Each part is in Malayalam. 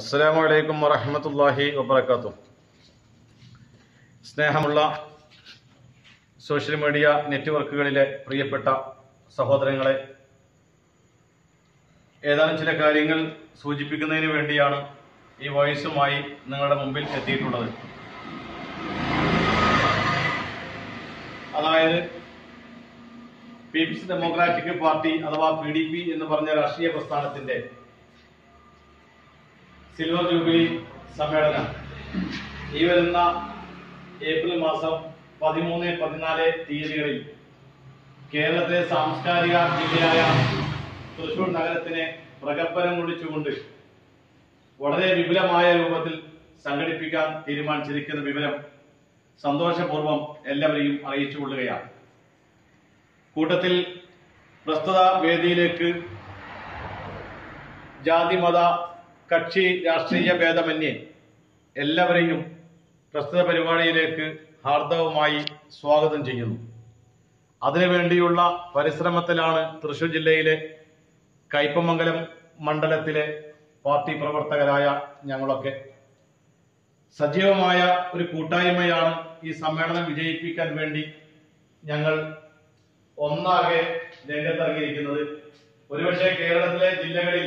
അസ്സലാമു അലൈക്കും വറഹ്മത്തുള്ളാഹി വബറകാതുഹു സ്നേഹമുള്ള സോഷ്യൽ മീഡിയ നെറ്റ്വർക്കുകളിലെ പ്രിയപ്പെട്ട സഹോദരങ്ങളെ ഏതാനും ചില കാര്യങ്ങൾ സൂചിപ്പിക്കുന്നതിന് വേണ്ടിയാണ് ഈ വോയിസുമായി നിങ്ങളുടെ മുമ്പിൽ എത്തിയിട്ടുള്ളത് അതായത് പീപ്പിൾസ് ഡെമോക്രാറ്റിക് പാർട്ടി അഥവാ പി ഡി പി എന്ന് പറഞ്ഞ രാഷ്ട്രീയ പ്രസ്ഥാനത്തിന്റെ സിൽവർ ജൂബിലി സമ്മേളനം ഈ വരുന്ന ഏപ്രിൽ മാസം പതിമൂന്ന് പതിനാല് തീയതികളിൽ കേരളത്തിലെ സാംസ്കാരിക ജില്ലയായ തൃശൂർ നഗരത്തിനെ പ്രകമ്പനം കൊള്ളിച്ചുകൊണ്ട് വളരെ വിപുലമായ രൂപത്തിൽ സംഘടിപ്പിക്കാൻ തീരുമാനിച്ചിരിക്കുന്ന വിവരം സന്തോഷപൂർവ്വം എല്ലാവരെയും അറിയിച്ചുകൊള്ളുകയാണ് കൂട്ടത്തിൽ പ്രസ്തുത വേദിയിലേക്ക് ജാതി മത കക്ഷി രാഷ്ട്രീയ ഭേദമന്യേ എല്ലാവരെയും പ്രസ്തുത പരിപാടിയിലേക്ക് ഹാർദവമായി സ്വാഗതം ചെയ്യുന്നു അതിനുവേണ്ടിയുള്ള പരിശ്രമത്തിലാണ് തൃശൂർ ജില്ലയിലെ കയ്പമംഗലം മണ്ഡലത്തിലെ പാർട്ടി പ്രവർത്തകരായ ഞങ്ങളൊക്കെ സജീവമായ ഒരു കൂട്ടായ്മയാണ് ഈ സമ്മേളനം വിജയിപ്പിക്കാൻ വേണ്ടി ഞങ്ങൾ ഒന്നാകെ രംഗത്തിറങ്ങിയിരിക്കുന്നത് ഒരുപക്ഷെ കേരളത്തിലെ ജില്ലകളിൽ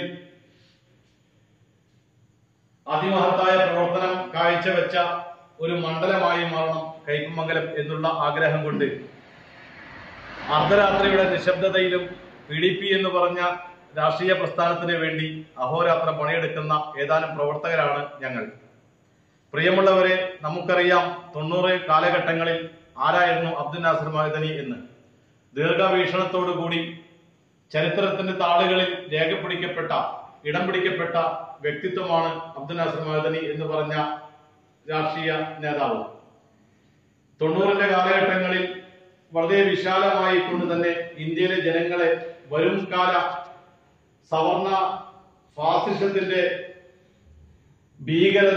അതിമഹത്തായ പ്രവർത്തനം കാഴ്ചവെച്ച ഒരു മണ്ഡലമായി മാറണം കൈപ്പമംഗലം എന്നുള്ള ആഗ്രഹം കൊണ്ട് അർദ്ധരാത്രിയുടെ നിശബ്ദതയിലും പി ഡി പി എന്ന് പറഞ്ഞ രാഷ്ട്രീയ പ്രസ്ഥാനത്തിന് വേണ്ടി അഹോരാത്രം പണിയെടുക്കുന്ന ഏതാനും പ്രവർത്തകരാണ് ഞങ്ങൾ പ്രിയമുള്ളവരെ നമുക്കറിയാം തൊണ്ണൂറ് കാലഘട്ടങ്ങളിൽ ആരായിരുന്നു അബ്ദുൽ നാസർ മഹദനി എന്ന് ദീർഘവീക്ഷണത്തോടു കൂടി ചരിത്രത്തിന്റെ താളുകളിൽ രേഖപ്പെടുത്തപ്പെട്ട ഇടം പിടിക്കപ്പെട്ട വ്യക്തിത്വമാണ് അബ്ദുൽ നാസർ മഹദനി എന്ന് പറഞ്ഞ രാഷ്ട്രീയ നേതാവ് തൊണ്ണൂറിന്റെ കാലഘട്ടങ്ങളിൽ വളരെ വിശാലമായി കൊണ്ട് തന്നെ ഇന്ത്യയിലെ ജനങ്ങളെ വരും കാല സവർണ ഫാസിസത്തിന്റെ ഭീകരത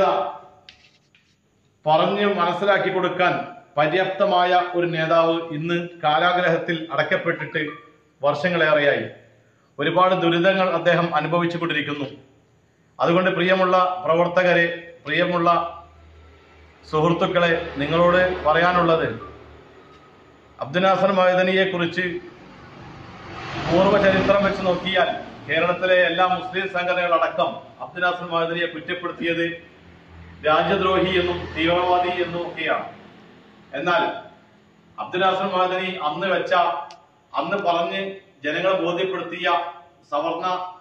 പറഞ്ഞു മനസ്സിലാക്കി കൊടുക്കാൻ പര്യാപ്തമായ ഒരു നേതാവ് ഇന്ന് കാലാഗ്രഹത്തിൽ അടയ്ക്കപ്പെട്ടിട്ട് വർഷങ്ങളേറെയായി ഒരുപാട് ദുരിതങ്ങൾ അദ്ദേഹം അനുഭവിച്ചു കൊണ്ടിരിക്കുന്നു അതുകൊണ്ട് പ്രിയമുള്ള പ്രവർത്തകരെ പ്രിയമുള്ള സുഹൃത്തുക്കളെ നിങ്ങളോട് പറയാനുള്ളത് അബ്ദുനാസർ മൈദനിയെ കുറിച്ച് പൂർവ്വചരിത്രം വെച്ച് നോക്കിയാൽ കേരളത്തിലെ എല്ലാ മുസ്ലിം സംഘടനകളടക്കം അബ്ദുനാസർ മൈദനിയെ കുറ്റപ്പെടുത്തിയത് രാജ്യദ്രോഹി എന്നും തീവ്രവാദി എന്നും ഒക്കെയാണ് എന്നാൽ അബ്ദുനാസർ മഹദനി അന്ന് വെച്ച അന്ന് പറഞ്ഞ് ജനങ്ങളെ ബോധ്യപ്പെടുത്തിയ സവർണ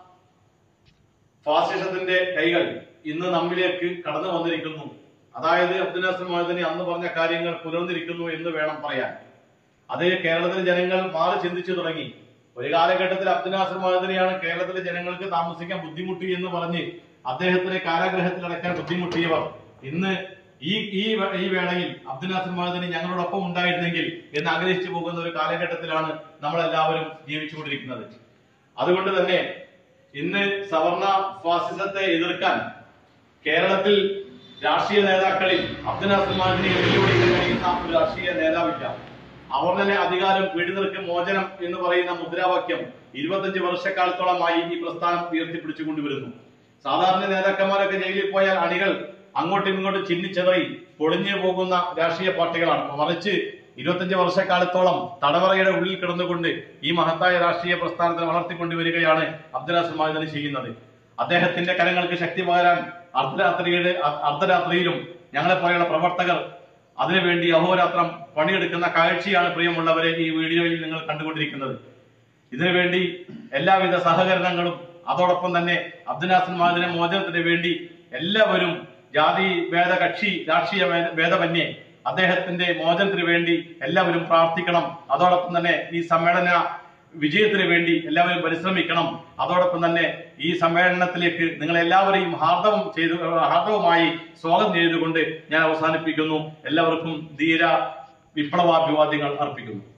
ഫാസിസത്തിന്റെ കൈകൾ ഇന്ന് നമ്മിലേക്ക് കടന്നു വന്നിരിക്കുന്നു അതായത് അബ്ദുനാസർ മഹദനി അന്ന് പറഞ്ഞ കാര്യങ്ങൾ പുലർന്നിരിക്കുന്നു എന്ന് വേണം പറയാൻ അത് കേരളത്തിലെ ജനങ്ങൾ മാറി ചിന്തിച്ചു തുടങ്ങി ഒരു കാലഘട്ടത്തിൽ അബ്ദുനാസർ മഹദനിയാണ് കേരളത്തിലെ ജനങ്ങൾക്ക് താമസിക്കാൻ ബുദ്ധിമുട്ടി എന്ന് പറഞ്ഞ് അദ്ദേഹത്തിനെ കാരാഗ്രഹത്തിൽ അടക്കാൻ ബുദ്ധിമുട്ടിയവർ ഇന്ന് ഈ ഈ വേ- ഈ വേളയിൽ അബ്ദുനാസർ മഹദനി ഞങ്ങളോടൊപ്പം ഉണ്ടായിരുന്നെങ്കിൽ എന്ന് ആഗ്രഹിച്ചു പോകുന്ന ഒരു കാലഘട്ടത്തിലാണ് നമ്മളെല്ലാവരും ജീവിച്ചുകൊണ്ടിരിക്കുന്നത് അതുകൊണ്ട് തന്നെ ഇന്ന് സവർണ ഫാസിസത്തെ എതിർക്കാൻ കേരളത്തിൽ രാഷ്ട്രീയ നേതാക്കളിൽ അബ്ദുനാസർ മഹദനിയെ വെല്ലുവിളിക്കാൻ കഴിയുന്ന ഒരു രാഷ്ട്രീയ നേതാവില്ല അവർ തന്നെ അധികാരം വീടുനിർക്ക് മോചനം എന്ന് പറയുന്ന മുദ്രാവാക്യം ഇരുപത്തഞ്ച് വർഷക്കാലത്തോളമായി ഈ പ്രസ്ഥാനം ഉയർത്തിപ്പിടിച്ചു കൊണ്ടുവരുന്നു സാധാരണ നേതാക്കന്മാരൊക്കെ ജയിലിൽ പോയാൽ അണികൾ അങ്ങോട്ടും ഇങ്ങോട്ടും ചിന്നിച്ചെതറി പൊളിഞ്ഞു പോകുന്ന രാഷ്ട്രീയ പാർട്ടികളാണ് മറിച്ച് ഇരുപത്തഞ്ച് വർഷക്കാലത്തോളം തടവറയുടെ ഉള്ളിൽ കിടന്നുകൊണ്ട് ഈ മഹത്തായ രാഷ്ട്രീയ പ്രസ്ഥാനത്തെ വളർത്തിക്കൊണ്ടുവരികയാണ് അബ്ദുലാസ് മാഹിദനി ചെയ്യുന്നത് അദ്ദേഹത്തിന്റെ കരങ്ങൾക്ക് ശക്തി പകരാൻ അർദ്ധരാത്രിയുടെ അ- അർദ്ധരാത്രിയിലും ഞങ്ങളെ പോലെയുള്ള പ്രവർത്തകർ അതിനുവേണ്ടി അഹോരാത്രം പണിയെടുക്കുന്ന കാഴ്ചയാണ് പ്രിയമുള്ളവരെ ഈ വീഡിയോയിൽ നിങ്ങൾ കണ്ടുകൊണ്ടിരിക്കുന്നത് ഇതിനുവേണ്ടി എല്ലാവിധ സഹകരണങ്ങളും അതോടൊപ്പം തന്നെ അബ്ദുനാസൻ മാദിന മോചനത്തിന് വേണ്ടി എല്ലാവരും ജാതി ഭേദ കക്ഷി രാഷ്ട്രീയ ഭേദ- ഭേദമന്യേ അദ്ദേഹത്തിന്റെ മോചനത്തിന് വേണ്ടി എല്ലാവരും പ്രാർത്ഥിക്കണം അതോടൊപ്പം തന്നെ ഈ സമ്മേളന വിജയത്തിന് വേണ്ടി എല്ലാവരും പരിശ്രമിക്കണം അതോടൊപ്പം തന്നെ ഈ സമ്മേളനത്തിലേക്ക് നിങ്ങൾ എല്ലാവരെയും ഹാർദവം ചെയ്തു ഹാർദവമായി സ്വാഗതം ചെയ്തുകൊണ്ട് ഞാൻ അവസാനിപ്പിക്കുന്നു എല്ലാവർക്കും ധീര വിപ്ലവാഭിവാദ്യങ്ങൾ അർപ്പിക്കുന്നു